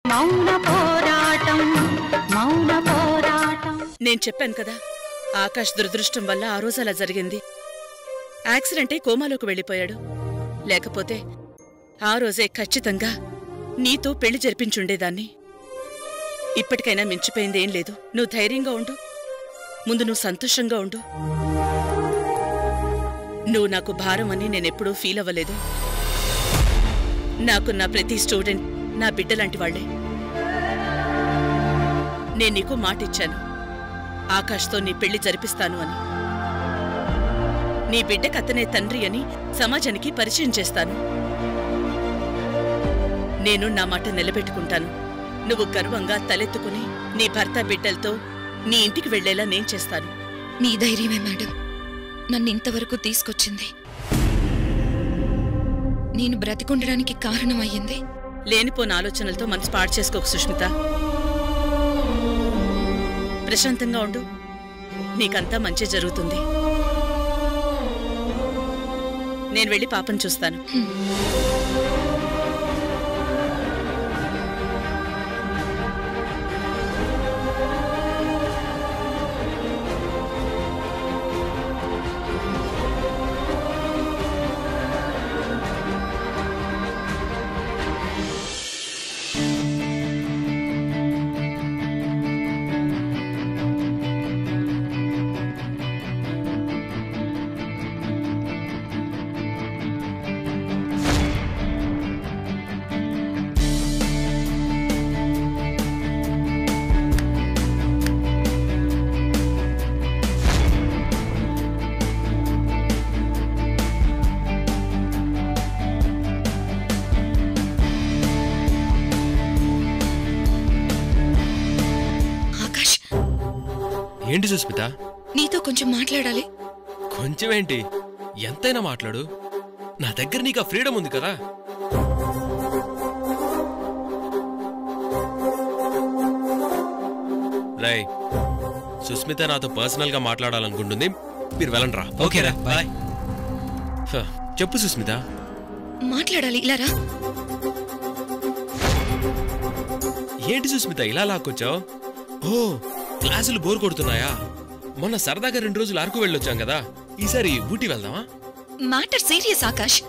మౌన పోరాటం మౌన పోరాటం నేను చెప్పాను కదా ఆకాష్ దురదృష్టం వల్ల ఆ రోజు అలా జరిగింది యాక్సిడెంటే కోమాలోకి వెళ్ళిపోయాడు లేకపోతే ఆ రోజే ఖచ్చితంగా నీతో పెళ్లి జరిపించుండేదాన్ని ఇప్పటికైనా మించిపోయింది ఏం లేదు నువ్వు ధైర్యంగా ఉండు ముందు నువ్వు సంతోషంగా ఉండు నువ్వు నాకు భారం అని నేనెప్పుడూ ఫీల్ అవ్వలేదు నాకు నా ప్రతి స్టూడెంట్ నా బిడ్డ లాంటి వాళ్లే నేను నీకు మాటిచ్చాను ఆకాష్తో నీ పెళ్లి జరిపిస్తాను అని నీ బిడ్డకు అతనే తండ్రి అని సమాజానికి పరిచయం చేస్తాను నేను నా మాట నిలబెట్టుకుంటాను నువ్వు గర్వంగా తలెత్తుకుని నీ భర్త బిడ్డలతో నీ ఇంటికి వెళ్లేలా నేను చేస్తాను మీ ధైర్యమే మేడం నన్ను ఇంతవరకు తీసుకొచ్చింది నేను బ్రతికుండడానికి కారణమయ్యింది లేనిపోని ఆలోచనలతో మనసు పాడు చేసుకోకు సుష్మిత ప్రశాంతంగా ఉండు నీకంతా మంచి జరుగుతుంది నేను వెళ్ళి పాపను చూస్తాను ఆకాష్ ఏంటి సుస్మిత నీతో కొంచెం మాట్లాడాలి కొంచెం ఏంటి ఎంతైనా మాట్లాడు నా దగ్గర నీకు ఆ ఫ్రీడమ్ ఉంది కదా రై సుస్మిత నాతో పర్సనల్ గా మాట్లాడాలనుకుంటుంది మీరు వెళ్ళండి రా ఓకేరా బాయ్ హ, చెప్పు సుస్మిత మాట్లాడాలి ఇలా రా ఏంటి సుస్మిత ఇలా లాక్కొచ్చావు ఓ క్లాసులు బోర్ కొడుతున్నాయా మొన్న సరదాగా రెండు రోజులు అరకు వెళ్ళొచ్చాం కదా ఈసారి ఊటీ వెళ్దామా మ్యాటర్ సీరియస్ ఆకాష్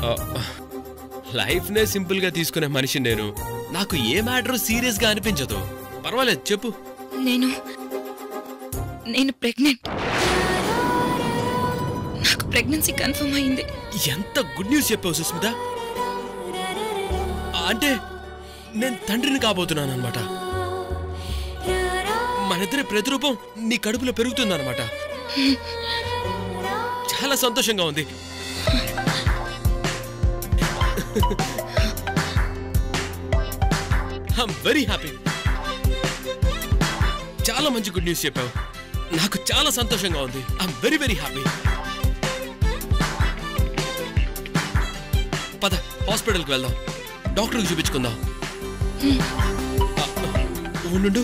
లైఫ్ నే సింపుల్ గా తీసుకునే మనిషి నేను నాకు ఏ మ్యాటర్ సీరియస్ గా అనిపించదు పర్వాలేదు చెప్పు నేను నేను ప్రెగ్నెంట్ నాకు ప్రెగ్నెన్సీ కన్ఫర్మ్ అయింది ఎంత గుడ్ న్యూస్ చెప్పావు సుస్మిత అంటే నేను తండ్రిని కాబోతున్నాను అనమాట మనిద్దరి ప్రతిరూపం నీ కడుపులో పెరుగుతుందన్నమాట చాలా సంతోషంగా ఉంది వెరీ హ్యాపీ చాలా మంచి గుడ్ న్యూస్ చెప్పావు నాకు చాలా సంతోషంగా ఉంది ఐఎమ్ వెరీ వెరీ హ్యాపీ పద హాస్పిటల్కి వెళ్దాం డాక్టర్కి చూపించుకుందాం ఆ, ఉండు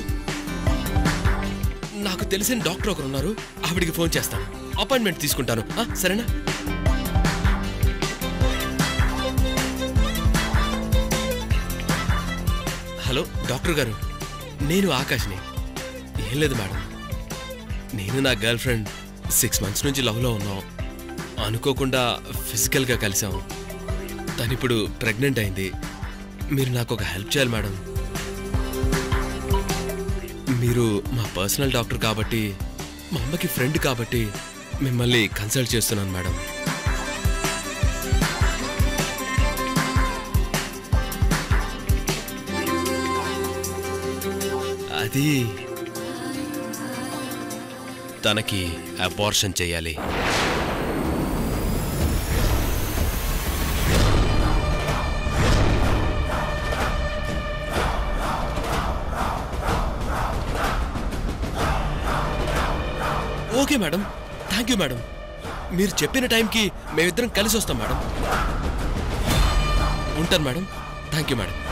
నాకు తెలిసిన డాక్టర్ ఒకరు ఉన్నారు ఆవిడికి ఫోన్ చేస్తాను అపాయింట్మెంట్ తీసుకుంటాను ఆ, సరేనా హలో డాక్టర్ గారు నేను ఆకాష్ని ఏం లేదు మేడం నేను నా గర్ల్ ఫ్రెండ్ సిక్స్ మంత్స్ నుంచి లవ్లో ఉన్నాం అనుకోకుండా ఫిజికల్గా కలిసాం తను ఇప్పుడు ప్రెగ్నెంట్ అయింది మీరు నాకు ఒక హెల్ప్ చేయాలి మేడం మీరు మా పర్సనల్ డాక్టర్ కాబట్టి మా అమ్మకి ఫ్రెండ్ కాబట్టి మిమ్మల్ని కన్సల్ట్ చేస్తున్నాను మేడం అది తనకి అబార్షన్ చేయాలి okay madam thank you madam మీరు చెప్పిన టైంకి మేమిద్దరం కలిసి వస్తాం మేడం ఉంటాను మేడం థ్యాంక్ యూ మేడం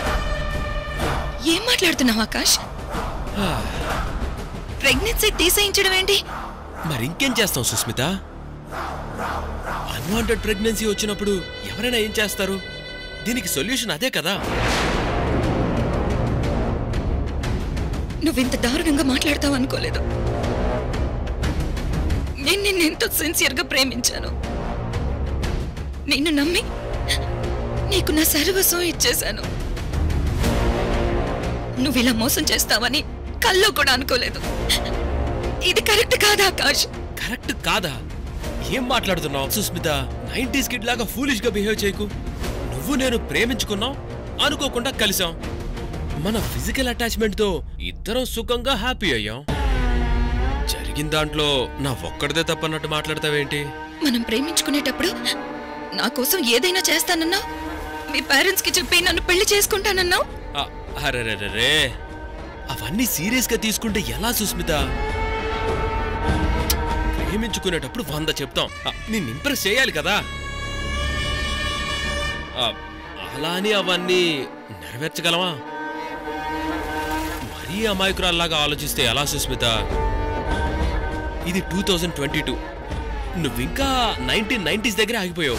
ఏం మాట్లాడుతున్నావు ఆకాష్ ప్రెగ్నెన్సీ తీసేయించడం ఏంటి మరి ఇంకేం చేస్తాం సుస్మిత అన్వాంటెడ్ ప్రెగ్నెన్సీ వచ్చినప్పుడు ఎవరైనా ఏం చేస్తారు దీనికి సొల్యూషన్ అదే కదా నువ్వింత దారుణంగా మాట్లాడతావు అనుకోలేదు నేను నిన్ను ఎంతో సిన్సియర్గా ప్రేమించాను నిన్ను నమ్మి నీకు నా సర్వస్వం ఇచ్చేశాను నువ్వు ఇలా మోసం చేస్తావని కల్లో కూడా అనుకోలేదు ఇది కరెక్ట్ కాదా ఆకాష్ కరెక్ట్ కాదా ఏం మాట్లాడుతున్నావు సుస్మిత నైన్టీస్ కిడ్ లాగా ఫూలిష్ గా బిహేవ్ చేయకు నువ్వు నేను ప్రేమించుకున్నాం అనుకోకుండా కలిసాం మన ఫిజికల్ అటాచ్మెంట్ తో ఇద్దరం సుఖంగా హ్యాపీ అయ్యాం జరిగిన దాంట్లో నా ఒక్కడిదే తప్పన్నట్టు మాట్లాడతావేంటి మనం ప్రేమించుకునేటప్పుడు నా కోసం ఏదైనా చేస్తానన్నావు మీ పేరెంట్స్ కి చెప్పి నన్ను పెళ్లి చేసుకుంటానన్నావు ఆ, అరెరెరెరే అవన్నీ సీరియస్ గా తీసుకుంటే ఎలా సుస్మిత ప్రేమించుకునేటప్పుడు వంద చెప్తాం ఆ, నిన్ను ఇంప్రెస్ చేయాలి కదా ఆ, అలా అని అవన్నీ నెరవేర్చగలమా మరీ అమాయకురాల్లాగా ఆలోచిస్తే ఎలా సుస్మిత ఇది టూ థౌజండ్ ట్వంటీ టూ నువ్వింకా నైన్టీన్ నైన్టీస్ దగ్గర ఆగిపోయావు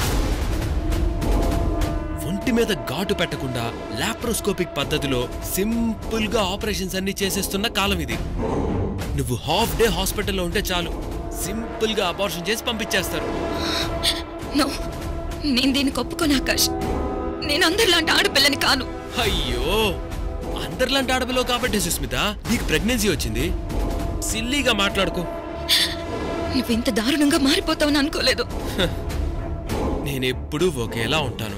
ఒంటి మీద ఘాటు పెట్టకుండా లాప్రోస్కోపిక్ పద్ధతిలో సింపుల్ గా ఆపరేషన్స్ అన్ని చేసేస్తున్న కాలం ఇది నువ్వు హాఫ్ డే హాస్పిటల్లో ఉంటే చాలు సింపుల్ గా అబార్షన్ చేసి పంపించేస్తారు నో నేను దీనికి ఒప్పుకోను ఆకాష్ నేను అందరిలాంటి ఆడపిల్లని కాను అయ్యో అందరిలాంటి ఆడపిలో కాబట్టి సుస్మిత నీకు ప్రెగ్నెన్సీ వచ్చింది సిల్లీగా మాట్లాడుకో నువ్వు ఇంత దారుణంగా మారిపోతావని అనుకోలేదు నేనెప్పుడూ ఒకేలా ఉంటాను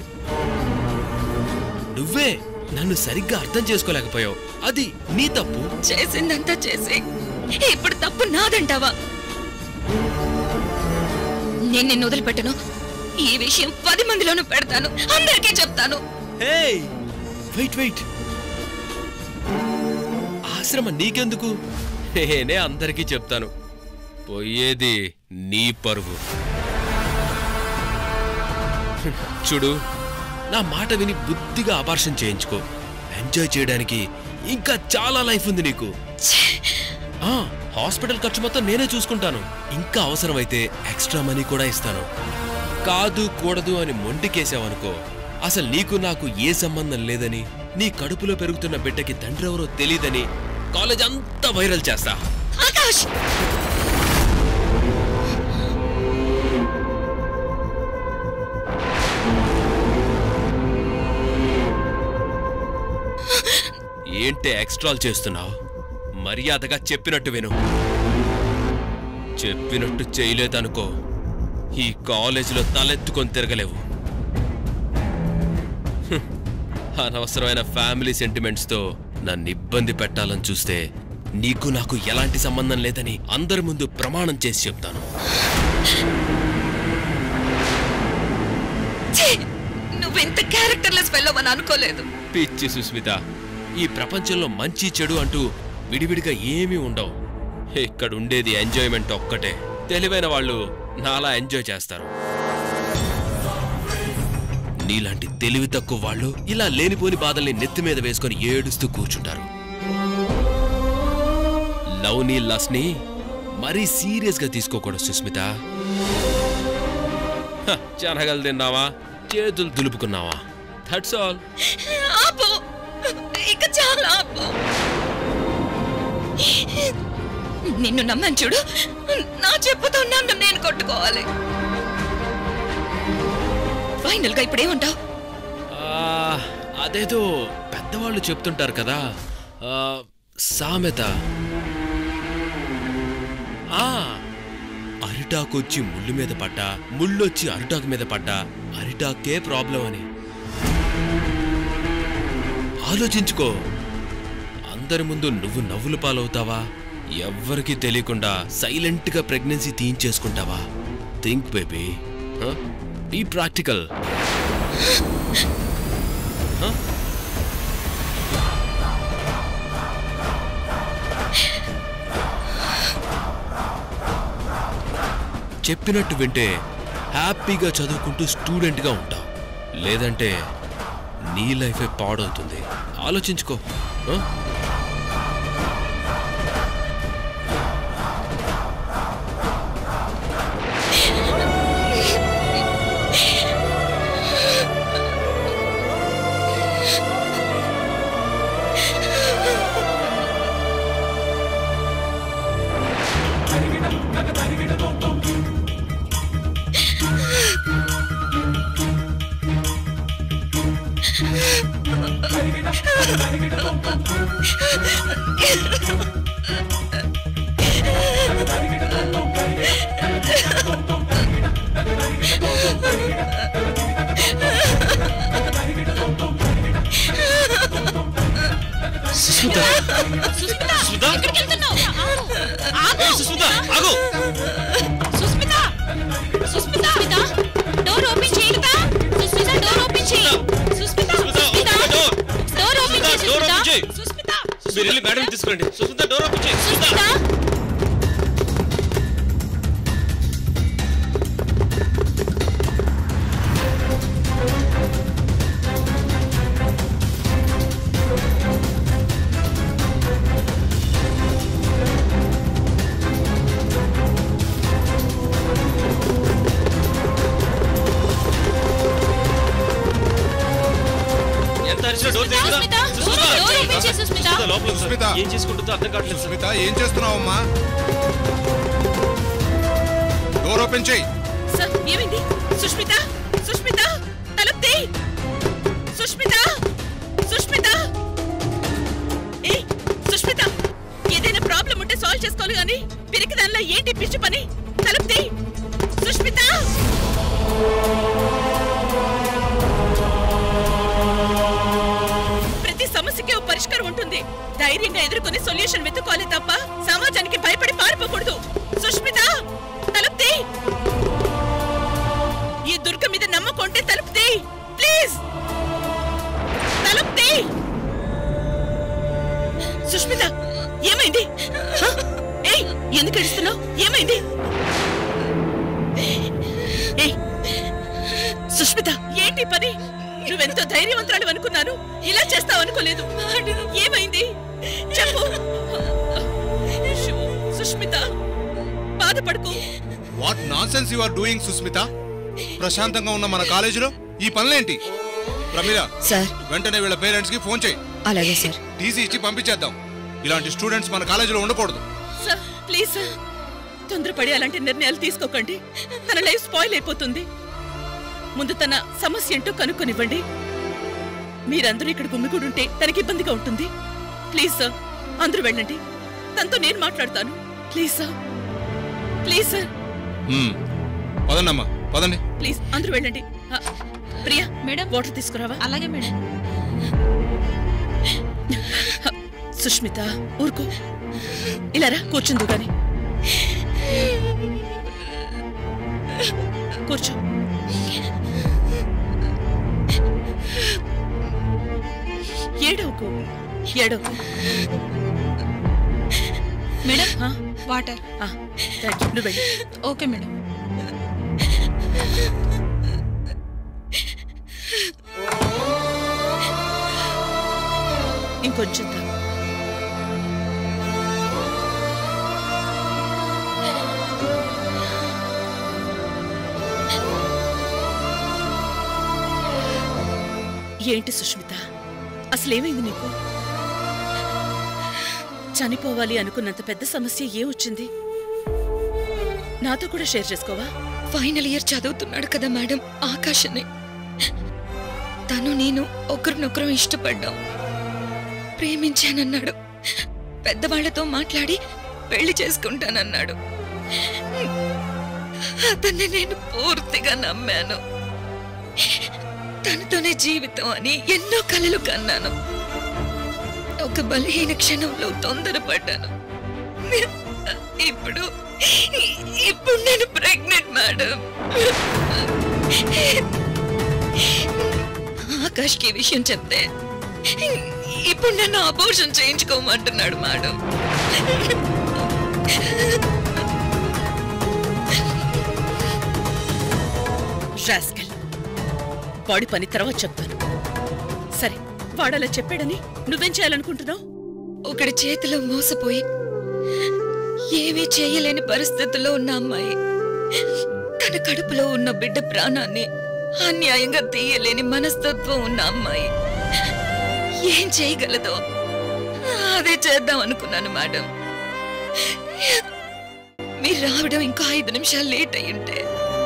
నువ్వే నన్ను సరిగ్గా అర్థం చేసుకోలేకపోయావు అది నీ తప్పు చేసిందంతా చేసి ఇప్పుడు తప్పు నాదంటావా నేను నిన్ను వదిలిపెట్టను ఈ విషయం పది మందిలోనూ పెడతాను అందరికీ చెప్తాను హే వెయిట్ వెయిట్ ఆశ్రమ నీకెందుకు నేనే అందరికీ చెప్తాను పోయేది నీ పరువు హ్మ్, చూడు నా మాట విని బుద్ధిగా అపార్షన్ చేయించుకో ఎంజాయ్ చేయడానికి ఇంకా చాలా లైఫ్ ఉంది నీకు ఆ హాస్పిటల్ ఖర్చు మొత్తం నేనే చూసుకుంటాను ఇంకా అవసరమైతే ఎక్స్ట్రా మనీ కూడా ఇస్తాను కాదు కూడదు అని మొండికేసావనుకో అసలు నీకు నాకు ఏ సంబంధం లేదని నీ కడుపులో పెరుగుతున్న బిడ్డకి తండ్రి ఎవరో తెలియదని కాలేజ్ అంతా వైరల్ చేస్తా ఆకాష్ ఏంటే ఎక్స్ట్రాల్ చేస్తున్నావు మర్యాదగా చెప్పినట్టు విను చెప్పినట్టు చేయలేదనుకో ఈ కాలేజీలో తలెత్తుకొని తిరగలేవు హ్మ్. అనవసరమైన ఫ్యామిలీ సెంటిమెంట్స్తో నన్ను ఇబ్బంది పెట్టాలని చూస్తే నీకు నాకు ఎలాంటి సంబంధం లేదని అందరి ముందు ప్రమాణం చేసి చెప్తాను ఛీ! నువ్వెంత క్యారెక్టర్లెస్ వెళ్ళవని అనుకోలేదు పిచ్చి సుస్మిత ఈ ప్రపంచంలో మంచి చెడు అంటూ విడివిడిగా ఏమీ ఉండవు ఇక్కడ ఉండేది ఎంజాయ్మెంట్ ఒక్కటే తెలివైన వాళ్ళు నాలా ఎంజాయ్ చేస్తారు నీలాంటి తెలివి తక్కువ వాళ్ళు ఇలా లేనిపోని బాధల్ని నెత్తి మీద వేసుకొని ఏడుస్తూ కూర్చుంటారు లవ్ ని లస్ ని మరీ సీరియస్ గా తీసుకోకూడదు సుస్మిత హ, శనగలు తిన్నావా చేతులు దులుపుకున్నావా దట్స్ ఆల్ ఆపు ఇక చాలా ఆపు నిన్ను నమ్మని చూడు నా చెప్పుతో నన్ను నేను కొట్టుకోవాలి ఫైనల్ గా ఇప్పుడు ఏమంటావు ఆ, అదేదో పెద్దవాళ్ళు చెప్తుంటారు కదా ఆ, సామెత ఆ అరిటాకొచ్చి ముళ్ళు మీద పడ్డా ముళ్ళొచ్చి అరిటాకు మీద పడ్డా అరిటాకే ప్రాబ్లం అని ఆలోచించుకో అందరి ముందు నువ్వు నవ్వులు పాలవుతావా ఎవ్వరికీ తెలియకుండా సైలెంట్గా ప్రెగ్నెన్సీ తీయించేసుకుంటావా థింక్ బేబీ బీ ప్రాక్టికల్ చెప్పినట్టు వింటే హ్యాపీగా చదువుకుంటూ స్టూడెంట్గా ఉంటావు లేదంటే నీ లైఫే పాడవుతుంది ఆలోచించుకో ఆ? సుస్మిత సుస్మిత సుస్మిత? ఎక్కడికి వెళ్తున్నావు ఆగు సుస్మిత ఆగు సుస్మిత సుస్మిత డోర్ ఓపెన్ చేయుతా సుస్మిత డోర్ ఓపెన్ చేయి Sushmita Sushmita, Sushmita open the door. Door open Sushmita, చేయి door open చేయి. సుస్మిత మీరు వెళ్ళి మేడం తీసుకురండి సుస్మిత డోర్ ఓపెన్ చేయి సుస్మిత సుస్మిత ఎంత అరిచినా డోర్ తీయ్ కదా. సుస్మిత, సుస్మిత, డోర్ ఓపెన్ చేయి సుస్మిత. సుస్మిత లోపల ఉంది సార్. సుస్మిత. ఏం చేసుకుంటుందో అర్థం కావట్లేదు సార్ సుమిత ఏం చేస్తున్నావమ్మా డోర్ ఓపెన్ చేయి సార్ ఏమైంది సుష్మిత సుష్మిత తలుపు తీ సుష్మిత సుష్మిత ఏ సుష్మిత ఏదైనా ప్రాబ్లం ఉంటే సాల్వ్ చేసుకోవాలి కానీ పిరికి దానిలో ఏంటి పిచ్చి పని తలుపు తీ సుష్మిత ప్రతి సమస్యకి ఓ పరిష్కారం ఉంటుంది ధైర్యంగా ఎదుర్కొని సొల్యూషన్ వెతుక్కోవాలి తప్ప సమాజానికి భయపడి పారిపోకూడదు సుష్మిత తలుపు తీ ఈ దుర్గ మీద నమ్మకం ఉంటే తలుపు తీ ప్లీజ్ తలుపు తీ సుష్మిత ఏమైంది హ? ఏయ్ ఎందుకు ఏడుస్తున్నావు ఏమైంది ఏయ్ సుష్మిత ఏంటి ఈ పని నువ్వెంతో ధైర్యవంతురాలు అనుకున్నాను ఇలా చేస్తావు అనుకోలేదు ఏమైంది చెప్పు షూ, సుష్మిత బాధపడుకో what nonsense you are doing Sushmita ప్రశాంతంగా ఉన్న మన కాలేజీలో ఈ పనులేంటి ప్రమీల సార్ వెంటనే వీళ్ళ పేరెంట్స్ కి ఫోన్ చేయి అలాగే సార్ టీసీ ఇచ్చి పంపించేద్దాం ఇలాంటి స్టూడెంట్స్ మన కాలేజీలో ఉండకూడదు సార్ ప్లీజ్ సార్ తొందరపడి అలాంటి నిర్ణయాలు తీసుకోకండి తన లైఫ్ స్పాయిల్ అయిపోతుంది ముందు తన సమస్య ఏంటో కనుక్కొనివ్వండి మీరందరూ ఇక్కడ గుమ్మిగూడుంటే తనకి ఇబ్బందిగా ఉంటుంది ప్లీజ్ సార్ అందరూ వెళ్ళండి తనతో నేను మాట్లాడతాను ప్లీజ్ సార్ ప్లీజ్ సార్ మ్మ్. పదండమ్మా పదండి ప్లీజ్ అందరూ వెళ్ళండి ఆ, ప్రియా మేడం వాటర్ తీసుకురావా అలాగే మేడం సుష్మిత ఊరుకో ఇలా రా కూర్చుందు గాని కూర్చో ఏడవకు ఏడవకు మేడం ఆ, వాటర్ ఆ, థాంక్ యూ. నువ్వు వెళ్ళు ఓకే మేడం ఇంకొంచెం తాగు. ఏంటి సుష్మిత అసలేమైంది నీకు చనిపోవాలి అనుకున్నంత పెద్ద సమస్య ఏ వచ్చింది నాతో కూడా షేర్ చేసుకోవా ఫైనల్ ఇయర్ చదువుతున్నాడు కదా మేడం ఆకాశనే తను నేను ఒకరినొకరం ఇష్టపడ్డాం ప్రేమించానన్నాడు పెద్దవాళ్లతో మాట్లాడి పెళ్లి చేసుకుంటానన్నాడు అతన్ని నేను పూర్తిగా నమ్మాను తనతోనే జీవితం అని ఎన్నో కలలు కన్నాను ఒక బలహీన క్షణంలో తొందరపడ్డాను ఇప్పుడు ఇప్పుడు నేను ప్రెగ్నెంట్ మేడం ఆకాష్కి ఈ విషయం చెప్తే ఇప్పుడు నన్ను అబోర్షన్ చేయించుకోమంటున్నాడు మేడం రాస్కల్ వాడి పని తర్వాత చెప్తాను సరే వాడలా చెప్పాడని నువ్వేం చేయాలనుకుంటున్నావు ఒకడి చేతిలో మోసపోయి ఏమీ చేయలేని పరిస్థితుల్లో ఉన్న అమ్మాయి తన కడుపులో ఉన్న బిడ్డ ప్రాణాన్ని అన్యాయంగా తీయలేని మనస్తత్వం ఉన్న అమ్మాయి ఏం చేయగలదో అదే చేద్దాం అనుకున్నాను మేడం మీరు రావడం ఇంకో ఐదు నిమిషాలు లేట్ అయి ఉంటే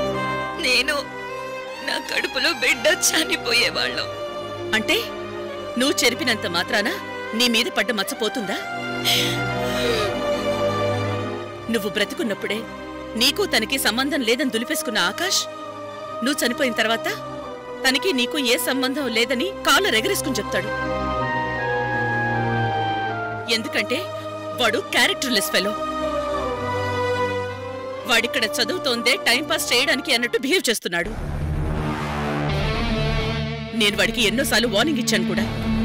నేను నా కడుపులో బిడ్డ చనిపోయేవాళ్ళం అంటే నువ్వు చెరిపినంత మాత్రాన నీ మీద పడ్డ మచ్చపోతుందా నువ్వు బ్రతికున్నప్పుడే నీకు తనకి సంబంధం లేదని దులిపేసుకున్న ఆకాష్ నువ్వు చనిపోయిన తర్వాత తనకి నీకు ఏ సంబంధం లేదని కాళ్ళు రెగరేసుకుని చెప్తాడు ఎందుకంటే వాడు క్యారెక్టర్లెస్ ఫెలో వాడిక్కడ చదువుతోందే టైంపాస్ చేయడానికి అన్నట్టు బిహేవ్ చేస్తున్నాడు నేను వాడికి ఎన్నోసార్లు వార్నింగ్ ఇచ్చాను కూడా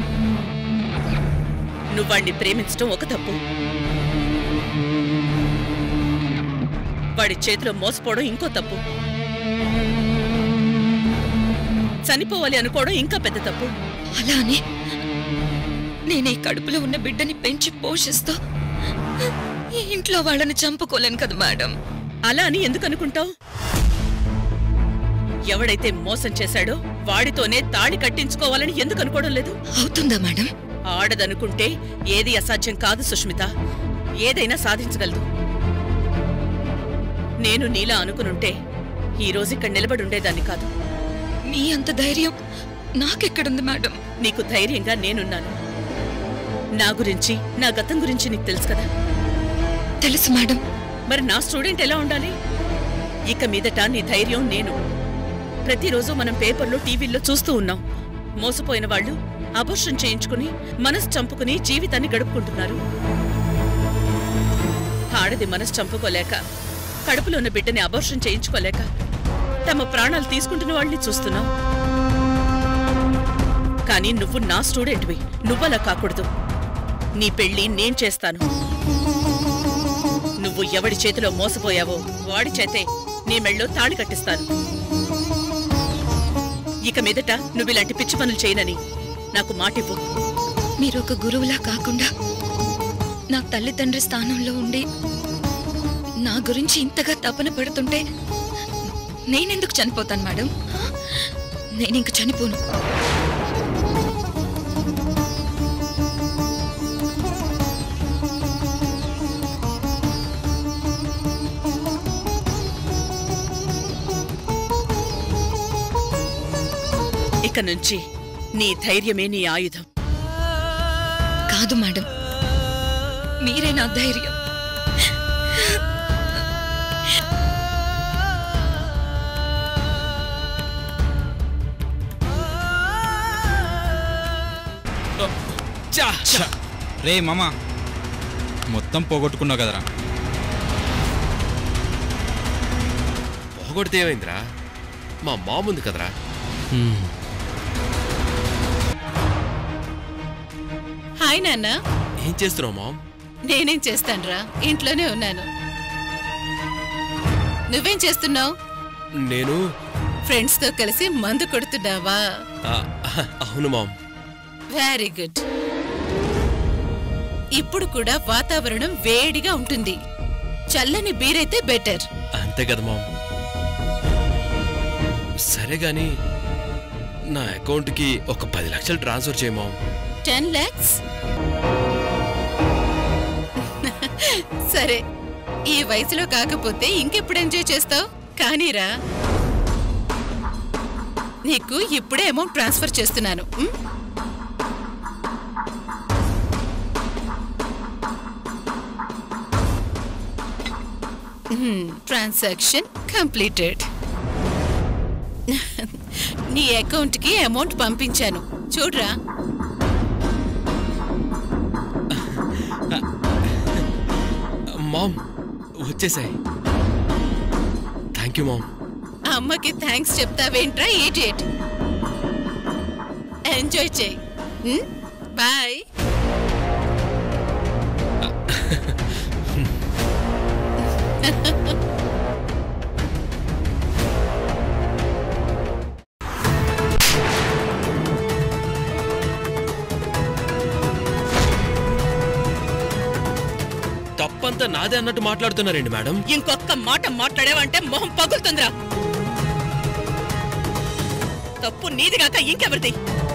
నువ్వు వాడిని ప్రేమించడం ఒక తప్పు వాడి చేతిలో మోసపోవడం ఇంకో తప్పు చనిపోవాలి అనుకోవడం ఇంకా పెద్ద తప్పు అలా అని నేను ఈ కడుపులో ఉన్న బిడ్డని పెంచి పోషిస్తూ ఈ ఇంట్లో వాళ్ళని చంపుకోలేను కదా మేడం అలా అని ఎందుకు అనుకుంటావు ఎవడైతే మోసం చేశాడో వాడితోనే తాడి కట్టించుకోవాలని ఎందుకు అనుకోవడం లేదు అవుతుందా మేడం ఆడదనుకుంటే ఏది అసాధ్యం కాదు సుష్మిత ఏదైనా సాధించగలదు నేను నీలా అనుకునుంటే ఈ రోజు ఇక్కడ నిలబడి ఉండేదాన్ని కాదు మీ అంత ధైర్యం నాకెక్కడుంది మేడం నీకు ధైర్యంగా నేనున్నాను నా గురించి నా గతం గురించి నీకు తెలుసు కదా తెలుసు మేడం మరి నా స్టూడెంట్ ఎలా ఉండాలి ఇక మీదట నీ ధైర్యం నేను ప్రతిరోజు మనం పేపర్లో టీవీల్లో చూస్తూ ఉన్నాం మోసపోయిన వాళ్ళు అబోర్షన్ చేయించుకుని మనసు చంపుకుని జీవితాన్ని గడుపుకుంటున్నారు ఆడది మనసు చంపుకోలేక కడుపులో ఉన్న బిడ్డని అబోర్షన్ చేయించుకోలేక తమ ప్రాణాలు తీసుకుంటున్న వాళ్ళని చూస్తున్నాం కానీ నువ్వు నా స్టూడెంట్వి నువ్వలా కాకూడదు నీ పెళ్లి నేను చేస్తాను నువ్వు ఎవడి చేతిలో మోసపోయావో వాడి చేతే నీ మెళ్ళో తాళి కట్టిస్తాను ఇక మీదట నువ్వు ఇలాంటి పిచ్చి పనులు చేయనని నాకు మాటివ్వు మీరు ఒక గురువులా కాకుండా నా తల్లిదండ్రి స్థానంలో ఉండి నా గురించి ఇంతగా తపన పడుతుంటే నేనెందుకు చనిపోతాను మేడం నేను ఇంక చనిపోను ఇక నుంచి నీ ధైర్యమే నీ ఆయుధం కాదు మేడం మీరే నా ధైర్యం చా రే మామ మొత్తం పోగొట్టుకున్నావు కదరా పోగొడితే ఏమైందిరా మా మామ్ ఉంది కదరా హాయ్ నాన్న ఏం చేస్తున్నావు మామ్ నేనేం చేస్తానురా ఇంట్లోనే ఉన్నాను నువ్వేం చేస్తున్నావు నేను ఫ్రెండ్స్ తో కలిసి మందు కొడుతున్నావా ఆ, అవును మామ్ వెరీ గుడ్ ఇప్పుడు కూడా వాతావరణం వేడిగా ఉంటుంది చల్లని బీరైతే బెటర్ అంతే కదా మామ్ సరే గాని నా అకౌంట్కి ఒక పది లక్షలు ట్రాన్స్ఫర్ చేయి మామ్ టెన్ లాక్స్ సరే ఈ వయసులో కాకపోతే ఇంకెప్పుడు ఎంజాయ్ చేస్తావు కానీరా నీకు ఇప్పుడే అమౌంట్ ట్రాన్స్ఫర్ చేస్తున్నాను ఉం? ట్రాన్సాక్షన్ కంప్లీటెడ్ నీ అకౌంట్కి అమౌంట్ పంపించాను చూడరా మామ్ వచ్చేసాయి థ్యాంక్ యూ మామ్ అమ్మకి థ్యాంక్స్ చెప్తావేంట్రా ఈడియట్ ఎంజాయ్ చేయి బాయ్ తప్పంతా నాదే అన్నట్టు మాట్లాడుతున్నారండి మేడం ఇంకొక్క మాట మాట్లాడావంటే మొహం పగులుతుందిరా తప్పు నీదిగాక ఇంకెవరిది